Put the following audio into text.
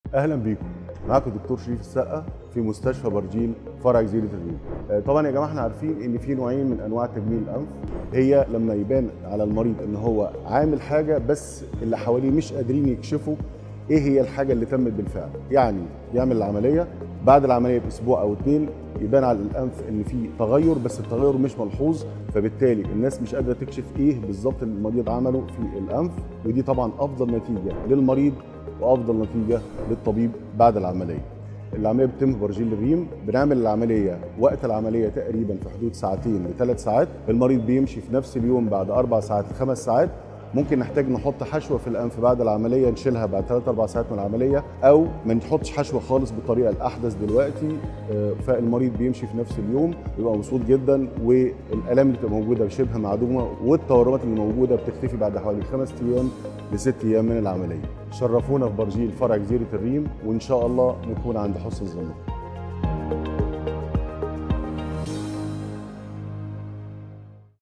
اهلا بيكم معاكم دكتور شريف السقا في مستشفى برجيل فرع جزيره الريم آه، طبعا يا جماعه احنا عارفين ان في نوعين من انواع تجميل الانف هي لما يبان على المريض ان هو عامل حاجه بس اللي حواليه مش قادرين يكشفوا ايه هي الحاجه اللي تمت بالفعل يعني يعمل العمليه بعد العمليه باسبوع او اتنين يبان على الانف ان في تغير بس التغير مش ملحوظ فبالتالي الناس مش قادره تكشف ايه بالظبط اللي المريض عمله في الانف ودي طبعا افضل نتيجه للمريض وافضل نتيجه للطبيب بعد العمليه العمليه بتتم في برجيل الريم بنعمل العمليه وقت العمليه تقريبا في حدود ساعتين لثلاث ساعات المريض بيمشي في نفس اليوم بعد اربع ساعات لخمس ساعات ممكن نحتاج نحط حشوه في الانف بعد العمليه نشيلها بعد 3 4 ساعات من العمليه او ما نحطش حشوه خالص بالطريقه الاحدث دلوقتي آه، فالمريض بيمشي في نفس اليوم بيبقى مبسوط جدا والالام اللي بتبقى موجوده شبه معدومه والتورمات اللي موجوده بتختفي بعد حوالي خمس ايام لست ايام من العمليه شرفونا في برجيل فرع جزيره الريم وان شاء الله نكون عند حسن ظنكم